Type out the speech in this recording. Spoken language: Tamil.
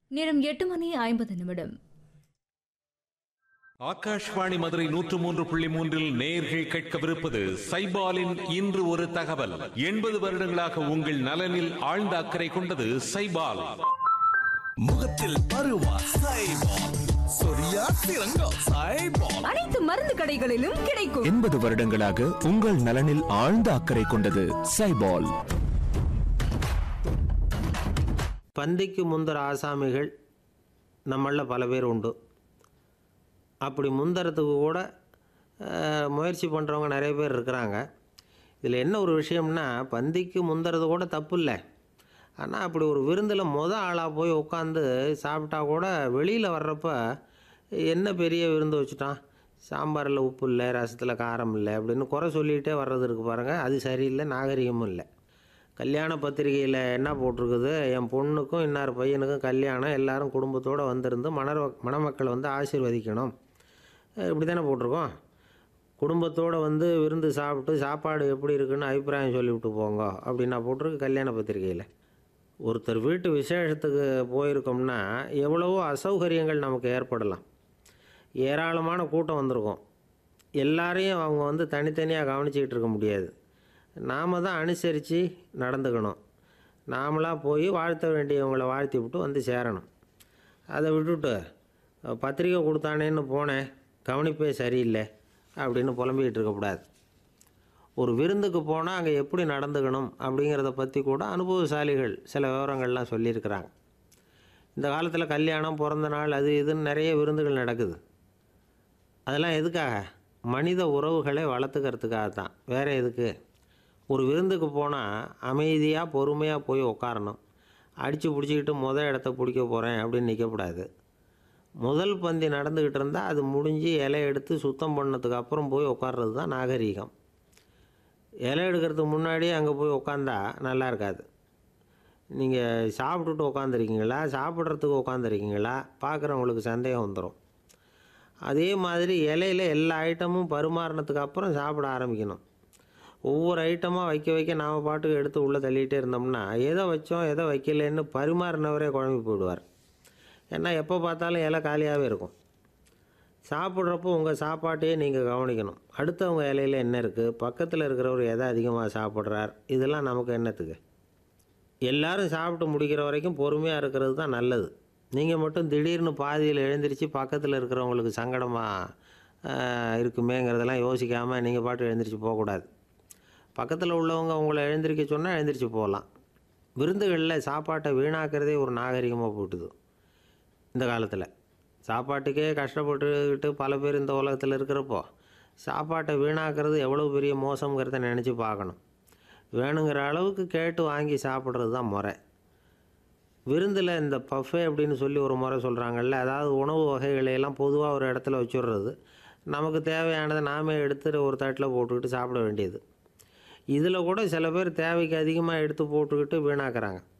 நேரம் எட்டு மணி ஐம்பது நிமிடம் ஆகாஷ்வாணி மதுரை நூற்று மூன்று புள்ளி மூன்றில் நேர்கள் கேட்கவிருப்பது சைபாலின் இன்று ஒரு தகவல் எண்பது வருடங்களாக உங்கள் நலனில் ஆழ்ந்த அக்கறை கொண்டது சைபால் முகத்தில் பருவா சைபால் சொரியா சிறங்கம் சைபால் அனைத்து மருந்து கடைகளிலும் கிடைக்கும் எண்பது வருடங்களாக உங்கள் நலனில் ஆழ்ந்த அக்கறை கொண்டது சைபால் பந்திக்கு முந்தர ஆசாமிகள் நம்மளில் பல பேர் உண்டு அப்படி முந்தறதுக்கு கூட அஹ், முயற்சி பண்ணுறவங்க நிறைய பேர் இருக்கிறாங்க இதில் என்ன ஒரு விஷயம்னா பந்திக்கு முந்துறது கூட தப்பு இல்லை ஆனால் அப்படி ஒரு விருந்தில் மொத ஆளாக போய் உட்காந்து சாப்பிட்டா கூட வெளியில் வர்றப்ப என்ன பெரிய விருந்து வச்சுட்டான் சாம்பாரில் உப்பு இல்லை ரசத்தில் காரம் இல்லை அப்படின்னு குறை சொல்லிகிட்டே வர்றது இருக்கு பாருங்கள் அது சரியில்லை நாகரிகமும் இல்லை கல்யாண பத்திரிகையில் என்ன போட்டிருக்குது என் பொண்ணுக்கும் இன்னார் பையனுக்கும் கல்யாணம் எல்லாரும் குடும்பத்தோடு வந்திருந்து மணர் மணமக்களை வந்து ஆசீர்வதிக்கணும் இப்படி தானே போட்டிருக்கோம் குடும்பத்தோடு வந்து விருந்து சாப்பிட்டு சாப்பாடு எப்படி இருக்குன்னு அபிப்பிராயம் சொல்லிவிட்டு போங்க அப்படின்னா போட்டிருக்கு கல்யாண பத்திரிகையில் ஒருத்தர் வீட்டு விசேஷத்துக்கு போயிருக்கோம்னா எவ்வளவோ அசௌகரியங்கள் நமக்கு ஏற்படலாம் ஏராளமான கூட்டம் வந்திருக்கும் எல்லாரையும் அவங்க வந்து தனித்தனியாக கவனிச்சிக்கிட்டு இருக்க முடியாது நாம் தான் அனுசரித்து நடந்துக்கணும் நாமளாக போய் வாழ்த்த வேண்டியவங்களை வாழ்த்தி விட்டு வந்து சேரணும் அதை விட்டுட்டு அஹ், பத்திரிக்கை கொடுத்தானேன்னு போனேன் கவனிப்பே சரியில்லை அப்படின்னு புலம்பிக்கிட்டு இருக்கக்கூடாது ஒரு விருந்துக்கு போனால் அங்கே எப்படி நடந்துக்கணும் அப்படிங்கிறத பற்றி கூட அனுபவசாலிகள் சில விவரங்கள்லாம் சொல்லியிருக்கிறாங்க இந்த காலத்தில் கல்யாணம் பிறந்த நாள் அது இதுன்னு நிறைய விருந்துகள் நடக்குது அதெல்லாம் எதுக்காக மனித உறவுகளை வளர்த்துக்கிறதுக்காக தான் வேறு எதுக்கு ஒரு விருந்துக்கு போனால் அமைதியாக பொறுமையாக போய் உட்காரணும் அடித்து பிடிச்சிக்கிட்டு முத இடத்த பிடிக்க போகிறேன் அப்படின்னு நிற்கக்கூடாது முதல் பந்தி நடந்துக்கிட்டு இருந்தால் அது முடிஞ்சு இலை எடுத்து சுத்தம் பண்ணதுக்கு அப்புறம் போய் உட்கார்றது தான் நாகரீகம் இலை எடுக்கிறதுக்கு முன்னாடியே அங்கே போய் உட்காந்தா நல்லா இருக்காது நீங்கள் சாப்பிட்டுட்டு உட்காந்துருக்கீங்களா சாப்பிட்றதுக்கு உட்காந்துருக்கீங்களா பார்க்குறவங்களுக்கு சந்தேகம் வந்துடும் அதே மாதிரி இலையில எல்லா ஐட்டமும் பரிமாறினதுக்கு அப்புறம் சாப்பிட ஆரம்பிக்கணும் ஒவ்வொரு ஐட்டமாக வைக்க வைக்க நாம் பாட்டுக்கு எடுத்து உள்ளே தள்ளிகிட்டே இருந்தோம்னா எதை வச்சோம் எதை வைக்கலைன்னு பரிமாறினவரே குழம்பி போயிடுவார் ஏன்னா எப்போ பார்த்தாலும் இலை காலியாகவே இருக்கும் சாப்பிட்றப்போ உங்கள் சாப்பாட்டையே நீங்கள் கவனிக்கணும் அடுத்தவங்க இலையில என்ன இருக்குது பக்கத்தில் இருக்கிறவர் எதை அதிகமாக சாப்பிட்றார் இதெல்லாம் நமக்கு என்னத்துக்கு எல்லாரும் சாப்பிட்டு முடிக்கிற வரைக்கும் பொறுமையாக இருக்கிறது தான் நல்லது நீங்கள் மட்டும் திடீர்னு பாதியில் எழுந்திரிச்சு பக்கத்தில் இருக்கிறவங்களுக்கு சங்கடமாக இருக்குமேங்கிறதெல்லாம் யோசிக்காமல் நீங்கள் பாட்டு எழுந்திரிச்சு போகக்கூடாது பக்கத்தில் உள்ளவங்க உங்களை எழுந்திரிக்க சொன்னால் எழுந்திரிச்சு போகலாம் விருந்துகளில் சாப்பாட்டை வீணாக்கிறதே ஒரு நாகரிகமாக போட்டுது இந்த காலத்தில் சாப்பாட்டுக்கே கஷ்டப்பட்டுக்கிட்டு பல பேர் இந்த உலகத்தில் இருக்கிறப்போ சாப்பாட்டை வீணாக்கிறது எவ்வளோ பெரிய மோசங்கிறத நினச்சி பார்க்கணும் வேணுங்கிற அளவுக்கு கேட்டு வாங்கி சாப்பிட்றது தான் முறை விருந்தில் இந்த பஃபே அப்படின்னு சொல்லி ஒரு முறை சொல்கிறாங்கல்ல அதாவது உணவு வகைகளை எல்லாம் பொதுவாக ஒரு இடத்துல வச்சுடுறது நமக்கு தேவையானதை நாமே எடுத்து ஒரு தட்டில் போட்டுக்கிட்டு சாப்பிட வேண்டியது இதில் கூட சில பேர் தேவைக்கு அதிகமாக எடுத்து போட்டுக்கிட்டு வீணாக்குறாங்க